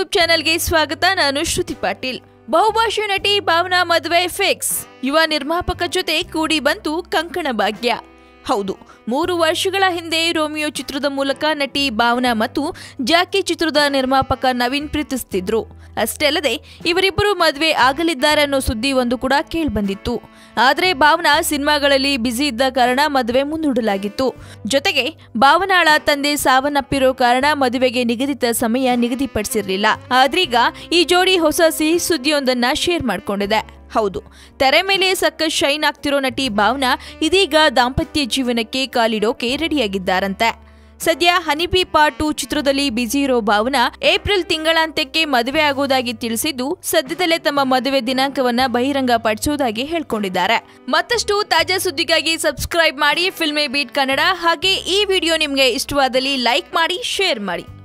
YouTube ಚಾನೆಲ್ಗೆ ಸ್ವಾಗತ ನಾನು ಶ್ರುತಿ ಪಾಟೀಲ್ ಬಹುಭಾಷಾ ನಟಿ ಭಾವನಾ ಮದುವೆ ಫಿಕ್ಸ್ ಯುವ ನಿರ್ಮಾಪಕ ಜೊತೆ ಕೂಡಿ ಬಂತು ಕಂಕಣ ಭಾಗ್ಯ ಹೌದು ಮೂರು ವರ್ಷಗಳ ಹಿಂದೆ ರೋಮಿಯೋ ಚಿತ್ರದ ಮೂಲಕ ನಟಿ ಭಾವನಾ ಮತ್ತು ಜಾಕಿ ಚಿತ್ರದ ನಿರ್ಮಾಪಕ ನವೀನ್ ಪ್ರೀತಿಸ್ತಿದ್ರು ಅಷ್ಟೇ ಅಲ್ಲದೆ ಇವರಿಬ್ಬರು ಮದುವೆ ಆಗಲಿದ್ದಾರೆ ಅನ್ನೋ ಸುದ್ದಿ ಒಂದು ಕೂಡ ಕೇಳ್ಬಂದಿತ್ತು ಆದರೆ ಭಾವನಾ ಸಿನಿಮಾಗಳಲ್ಲಿ ಬ್ಯುಸಿ ಇದ್ದ ಕಾರಣ ಮದುವೆ ಮುಂದೂಡಲಾಗಿತ್ತು ಜೊತೆಗೆ ಭಾವನಾಳ ತಂದೆ ಸಾವನ್ನಪ್ಪಿರೋ ಕಾರಣ ಮದುವೆಗೆ ನಿಗದಿತ ಸಮಯ ನಿಗದಿಪಡಿಸಿರಲಿಲ್ಲ ಆದ್ರೀಗ ಈ ಜೋಡಿ ಹೊಸ ಸಿಹಿ ಸುದ್ದಿಯೊಂದನ್ನ ಶೇರ್ ಮಾಡ್ಕೊಂಡಿದೆ ಹೌದು ತೆರೆ ಮೇಲೆ ಸಕ್ಕತ್ ಶೈನ್ ಆಗ್ತಿರೋ ನಟಿ ಭಾವನಾ ಇದೀಗ ದಾಂಪತ್ಯ ಜೀವನಕ್ಕೆ ಕಾಲಿಡೋಕೆ ರೆಡಿಯಾಗಿದ್ದಾರಂತೆ ಸದ್ಯ ಹನಿಬಿ ಪಾರ್ಟ್ ಟು ಚಿತ್ರದಲ್ಲಿ ಬ್ಯುಸಿ ಇರೋ ಭಾವನಾ ಏಪ್ರಿಲ್ ತಿಂಗಳಾಂತ್ಯಕ್ಕೆ ಮದುವೆ ಆಗೋದಾಗಿ ತಿಳಿಸಿದ್ದು ಸದ್ಯದಲ್ಲೇ ತಮ್ಮ ಮದುವೆ ದಿನಾಂಕವನ್ನ ಬಹಿರಂಗ ಪಡಿಸೋದಾಗಿ ಹೇಳ್ಕೊಂಡಿದ್ದಾರೆ ಮತ್ತಷ್ಟು ತಾಜಾ ಸುದ್ದಿಗಾಗಿ ಸಬ್ಸ್ಕ್ರೈಬ್ ಮಾಡಿ ಫಿಲ್ಮೇ ಬೀಟ್ ಕನ್ನಡ ಹಾಗೆ ಈ ವಿಡಿಯೋ ನಿಮಗೆ ಇಷ್ಟವಾದಲ್ಲಿ ಲೈಕ್ ಮಾಡಿ ಶೇರ್ ಮಾಡಿ